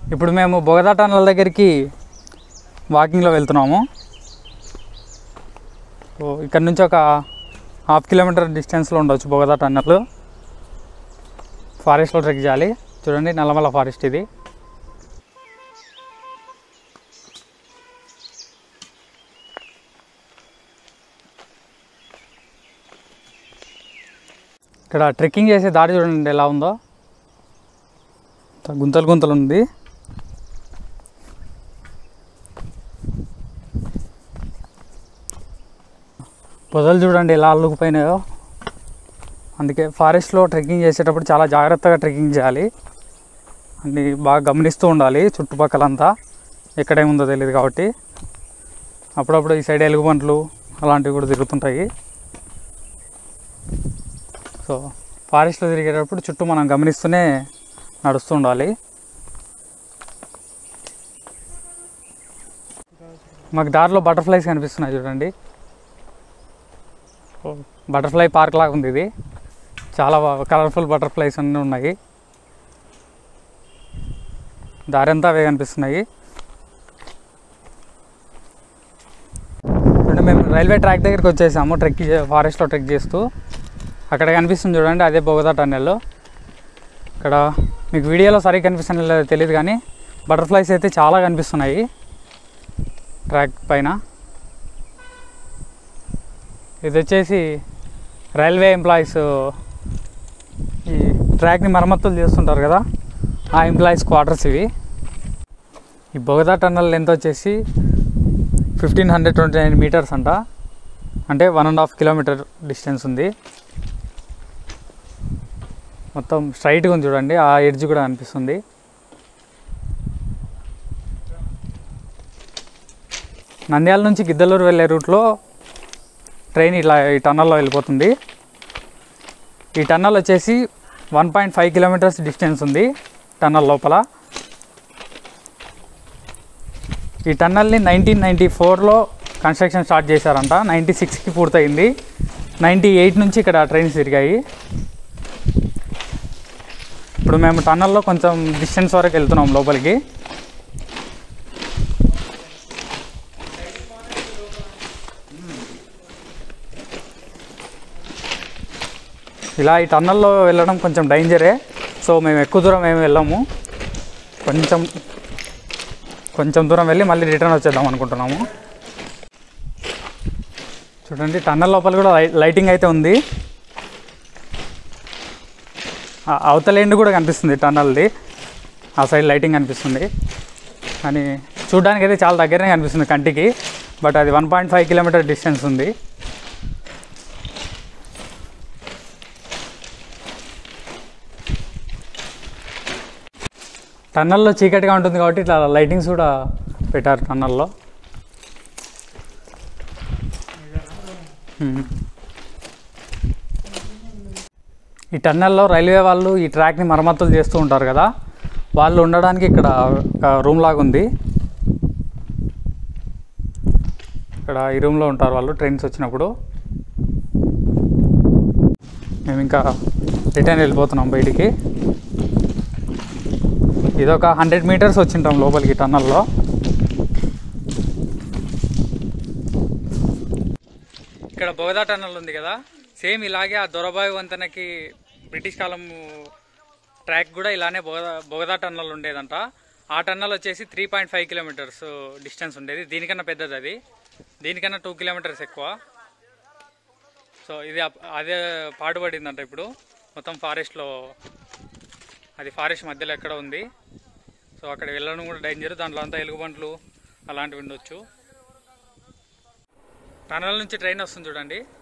ఇప్పుడు మేము బొగదా టన్నల్ దగ్గరికి వాకింగ్లో వెళ్తున్నాము సో ఇక్కడ నుంచి ఒక హాఫ్ కిలోమీటర్ డిస్టెన్స్లో ఉండొచ్చు బొగదా టన్నల్ ఫారెస్ట్లో ట్రెక్ చేయాలి చూడండి నల్లమల ఫారెస్ట్ ఇది ఇక్కడ ట్రెక్కింగ్ చేసే దారి చూడండి ఎలా ఉందో ఇంత గుంతలు గుంతలు ఉంది పొదలు చూడండి ఎలా అల్లుకుపోయినాయో అందుకే ఫారెస్ట్లో ట్రెక్కింగ్ చేసేటప్పుడు చాలా జాగ్రత్తగా ట్రెక్కింగ్ చేయాలి అన్ని బాగా గమనిస్తూ ఉండాలి చుట్టుపక్కలంతా ఎక్కడేముందో తెలియదు కాబట్టి అప్పుడప్పుడు ఈ సైడ్ ఎలుగుబంట్లు అలాంటివి కూడా తిరుగుతుంటాయి సో ఫారెస్ట్లో తిరిగేటప్పుడు చుట్టూ మనం గమనిస్తూనే నడుస్తూ ఉండాలి మాకు దారిలో బటర్ఫ్లైస్ కనిపిస్తున్నాయి చూడండి బటర్ఫ్లై పార్క్ లాగా ఉంది ఇది చాలా కలర్ఫుల్ బటర్ఫ్లైస్ అన్నీ ఉన్నాయి దారి అంతా అవే కనిపిస్తున్నాయి చూడండి మేము రైల్వే ట్రాక్ దగ్గరికి వచ్చేసాము ట్రెక్ ఫారెస్ట్లో ట్రెక్ చేస్తూ అక్కడ కనిపిస్తుంది చూడండి అదే బొగదా టన్నెల్ ఇక్కడ మీకు వీడియోలో సరిగ్గా కనిపిస్తుంది లేదో తెలియదు కానీ బటర్ఫ్లైస్ అయితే చాలా కనిపిస్తున్నాయి ట్రాక్ పైన ఇది వచ్చేసి రైల్వే ఎంప్లాయీస్ ఈ ట్రాక్ని మరమ్మతులు చేస్తుంటారు కదా ఆ ఎంప్లాయీస్ క్వార్టర్స్ ఇవి ఈ బొగదా టన్నల్ లెంత్ వచ్చేసి fifteen hundred twenty nine metres అంట అంటే one and half kilometre distance ఉంది మొత్తం స్ట్రైట్గా ఉంది చూడండి ఆ ఎడ్జ్ కూడా అనిపిస్తుంది నంద్యాల నుంచి గిద్దలూరు వెళ్ళే రూట్లో ట్రైన్ ఇట్లా ఈ టన్నల్లో వెళ్ళిపోతుంది ఈ టన్నల్ వచ్చేసి one point five kilometres distance ఉంది టన్నల్ లోపల ఈ టన్నల్ని నైన్టీన్ నైంటీ ఫోర్లో కన్స్ట్రక్షన్ స్టార్ట్ చేశారంట నైంటీ సిక్స్కి పూర్తయింది నైంటీ ఎయిట్ నుంచి ఇక్కడ ట్రైన్స్ తిరిగాయి ఇప్పుడు మేము టన్నల్లో కొంచెం డిస్టెన్స్ వరకు వెళ్తున్నాం లోపలికి ఇలా ఈ టన్నల్లో వెళ్ళడం కొంచెం డేంజరే సో మేము ఎక్కువ దూరం ఏమి వెళ్ళాము కొంచెం కొంచెం దూరం వెళ్ళి మళ్ళీ రిటర్న్ వచ్చేద్దాం అనుకుంటున్నాము చూడండి టన్నల్ లోపల కూడా లై లైటింగ్ అయితే ఉంది ఆ అవతల ఎండ్ కూడా కనిపిస్తుంది టన్నల్ది ఆ సైడ్ లైటింగ్ కనిపిస్తుంది కానీ చూడడానికి అయితే చాలా దగ్గరనే కనిపిస్తుంది కంటికి బట్ అది one point five kilometre distance ఉంది టన్నల్లో చీకటిగా ఉంటుంది కాబట్టి ఇట్లా లైటింగ్స్ కూడా పెట్టారు టన్నల్లో మ్మ్. ఈ టన్నల్లో రైల్వే వాళ్ళు ఈ ట్రాక్ని మరమ్మతులు చేస్తూ ఉంటారు కదా వాళ్ళు ఉండడానికి ఇక్కడ ఒక రూమ్ లాగా ఉంది ఇక్కడ ఈ రూమ్లో ఉంటారు వాళ్ళు ట్రైన్స్ వచ్చినప్పుడు మేము ఇంకా రిటర్న్ వెళ్ళిపోతున్నాం బయటికి ఇది ఒక హండ్రెడ్ మీటర్స్ వచ్చింటాం లోపలికి టన్నల్లో ఇక్కడ బోగదా టన్నల్ ఉంది కదా సేమ్ ఇలాగే ఆ దొరబాయి వంతెనకి బ్రిటిష్ కాలం ట్రాక్ కూడా ఇలానే బోగదా బోగదా టన్నల్ ఉండేదంట ఆ టన్నల్ వచ్చేసి three point five kilometres distance ఉండేది దీనికన్నా పెద్దది అది దీనికన్నా టూ కిలోమీటర్స్ ఎక్కువ సో ఇది అప్- అదే పాడుపడిందంట ఇప్పుడు మొత్తం ఫారెస్ట్లో అది ఫారెస్ట్ మధ్యలో ఎక్కడ ఉంది సో అక్కడ వెళ్ళడం కూడా డేంజర్ దాంట్లో అంతా ఎలుగుబంట్లు అలాంటివి ఉండొచ్చు టనల్ నుంచి ట్రైన్ వస్తుంది చూడండి